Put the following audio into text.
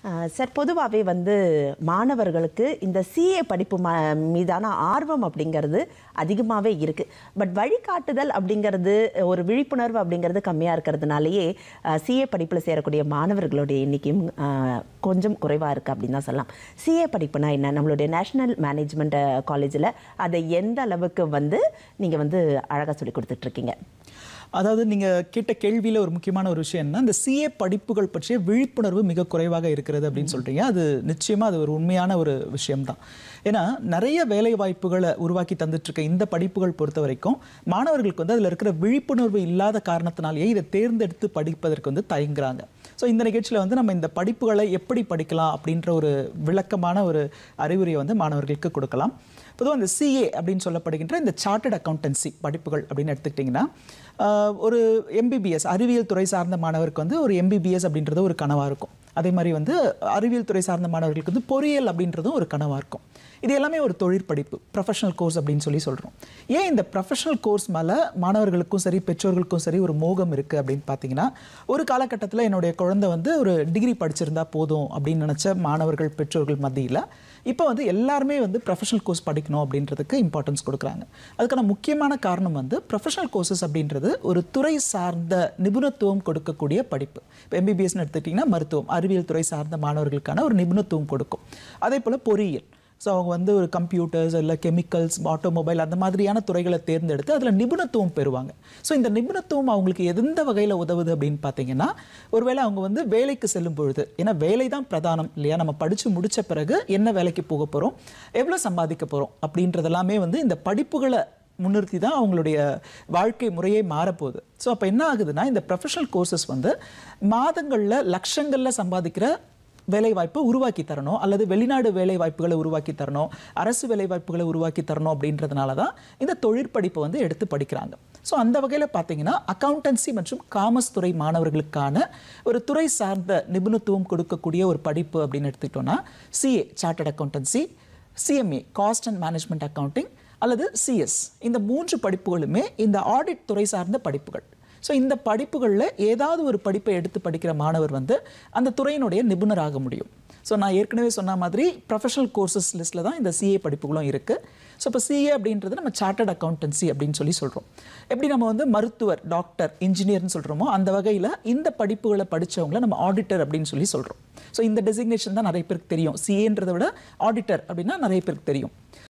அஹ் sir பொதுவாகவே வந்து மாணவர்களுக்கு இந்த சிஏ படிப்பு ம மீதான ஆர்வம் அப்படிங்கிறது அதிகமாகவே இருக்குது பட் வழிகாட்டுதல் அப்படிங்கிறது ஒரு விழிப்புணர்வு அப்படிங்கிறது கம்மியாக இருக்கிறதுனாலயே சிஏ படிப்பில் சேரக்கூடிய மாணவர்களுடைய எண்ணிக்கையும் அஹ், கொஞ்சம் குறைவாக இருக்குது அப்படின்னு தான் சொல்லலாம் சிஏ படிப்புனா என்ன நம்மளுடைய நேஷனல் மேனேஜ்மெண்ட் காலேஜில் அதை எந்த அளவுக்கு வந்து நீங்கள் வந்து அழகாக சொல்லி கொடுத்துட்ருக்கீங்க அதாவது நீங்க கேட்ட கேள்வியில ஒரு முக்கியமான ஒரு விஷயம் என்ன இந்த சிஏ படிப்புகள் பற்றிய விழிப்புணர்வு மிக குறைவாக இருக்கிறது அப்படின்னு சொல்றீங்க அது நிச்சயமா அது ஒரு உண்மையான ஒரு விஷயம்தான் ஏன்னா நிறைய வேலை வாய்ப்புகளை உருவாக்கி தந்துட்டு இருக்க இந்த படிப்புகள் பொறுத்த வரைக்கும் மாணவர்களுக்கு வந்து அதுல இருக்கிற விழிப்புணர்வு இல்லாத காரணத்தினாலேயே இதை தேர்ந்தெடுத்து படிப்பதற்கு வந்து தயங்குறாங்க ஸோ இந்த நிகழ்ச்சியில் வந்து நம்ம இந்த படிப்புகளை எப்படி படிக்கலாம் அப்படின்ற ஒரு விளக்கமான ஒரு அறிவுரையை வந்து மாணவர்களுக்கு கொடுக்கலாம் பொதுவாக இந்த சிஏ அப்படின்னு சொல்லப்படுகின்ற இந்த சார்ட்டர்ட் அக்கௌண்டன்சி படிப்புகள் அப்படின்னு எடுத்துக்கிட்டிங்கன்னா ஆஹ், ஒரு எம்பிபிஎஸ் அறிவியல் துறை சார்ந்த மாணவருக்கு வந்து ஒரு எம்பிபிஎஸ் அப்படின்றது ஒரு கனவாக இருக்கும் அதே மாதிரி வந்து அறிவியல் துறை சார்ந்த மாணவர்களுக்கு வந்து பொறியியல் அப்படின்றதும் ஒரு கனவாக இருக்கும் இது எல்லாமே ஒரு தொழிற்படிப்பு ப்ரொஃபஷனல் கோர்ஸ் அப்படின்னு சொல்லி சொல்கிறோம் ஏன் இந்த ப்ரொஃபஷனல் கோர்ஸ் மேலே மாணவர்களுக்கும் சரி பெற்றோர்களுக்கும் சரி ஒரு மோகம் இருக்குது அப்படின்னு பார்த்தீங்கன்னா ஒரு காலகட்டத்தில் என்னுடைய குழந்தை வந்து ஒரு டிகிரி படிச்சிருந்தா போதும் அப்படின்னு நினச்ச மாணவர்கள் பெற்றோர்கள் மத்தியில் இப்போ வந்து எல்லாருமே வந்து ப்ரொஃபஷனல் கோர்ஸ் படிக்கணும் அப்படின்றதுக்கு இம்பார்ட்டன்ஸ் கொடுக்குறாங்க அதுக்கான முக்கியமான காரணம் வந்து ப்ரொஃபஷனல் கோர்சஸ் அப்படின்றது ஒரு துறை சார்ந்த நிபுணத்துவம் கொடுக்கக்கூடிய படிப்பு இப்போ எம்பிபிஎஸ்னு எடுத்துக்கிட்டிங்கன்னா மருத்துவம் அறிவியல் துறை சார்ந்த மாணவர்களுக்கான ஒரு நிபுணத்துவம் கொடுக்கும் அதே போல் பொறியியல் ஸோ அவங்க வந்து ஒரு கம்ப்யூட்டர்ஸ் இல்லை கெமிக்கல்ஸ் ஆட்டோமொபைல் அந்த மாதிரியான துறைகளை தேர்ந்தெடுத்து அதில் நிபுணத்துவம் பெறுவாங்க ஸோ இந்த நிபுணத்துவம் அவங்களுக்கு எந்த வகையில் உதவுது அப்படின்னு பார்த்தீங்கன்னா ஒருவேளை அவங்க வந்து வேலைக்கு செல்லும் பொழுது ஏன்னா வேலை தான் பிரதானம் இல்லையா நம்ம படித்து முடிச்ச பிறகு என்ன வேலைக்கு போக போகிறோம் எவ்வளோ சம்பாதிக்க போகிறோம் அப்படின்றதெல்லாமே வந்து இந்த படிப்புகளை முன்னிறுத்தி தான் அவங்களுடைய வாழ்க்கை முறையே மாறப்போகுது ஸோ அப்போ என்ன ஆகுதுன்னா இந்த ப்ரொஃபஷனல் கோர்சஸ் வந்து மாதங்களில் லட்சங்களில் சம்பாதிக்கிற வேலை வாய்ப்பை உருவாக்கி தரணும் அல்லது வெளிநாடு வேலை வாய்ப்புகளை உருவாக்கி தரணும் அரசு வேலை வாய்ப்புகளை உருவாக்கி தரணும் அப்படின்றதுனால தான் இந்த தொழிற்படிப்பை வந்து எடுத்து படிக்கிறாங்க ஸோ அந்த வகையில் பார்த்தீங்கன்னா அக்கௌண்டன்சி மற்றும் காமர்ஸ் துறை மாணவர்களுக்கான ஒரு துறை சார்ந்த நிபுணத்துவம் கொடுக்கக்கூடிய ஒரு படிப்பு அப்படின்னு எடுத்துக்கிட்டோம்னா CA chartered accountancy CMA cost and management accounting அல்லது சிஎஸ் இந்த மூன்று படிப்புகளுமே இந்த ஆடிட் துறை சார்ந்த படிப்புகள் ஸோ இந்த படிப்புகளில் ஏதாவது ஒரு படிப்பை எடுத்து படிக்கிற மாணவர் வந்து அந்த துறையினுடைய நிபுணராக முடியும் ஸோ நான் ஏற்கனவே சொன்ன மாதிரி ப்ரொஃபஷனல் கோர்சஸ் லிஸ்ட்டில் தான் இந்த சிஏ படிப்புகளும் இருக்குது ஸோ இப்போ சிஏ அப்படின்றது நம்ம சார்ட்டர்ட் அக்கௌண்டன்சி அப்படின்னு சொல்லி சொல்கிறோம் எப்படி நம்ம வந்து மருத்துவர் டாக்டர் இன்ஜினியர்னு சொல்கிறோமோ அந்த வகையில் இந்த படிப்புகளை படித்தவங்கள நம்ம ஆடிட்டர் அப்படின்னு சொல்லி சொல்கிறோம் ஸோ இந்த டெசிக்னேஷன் தான் நிறைய பேருக்கு தெரியும் சிஏன்றதை விட ஆடிட்டர் அப்படின்னா நிறைய பேருக்கு தெரியும்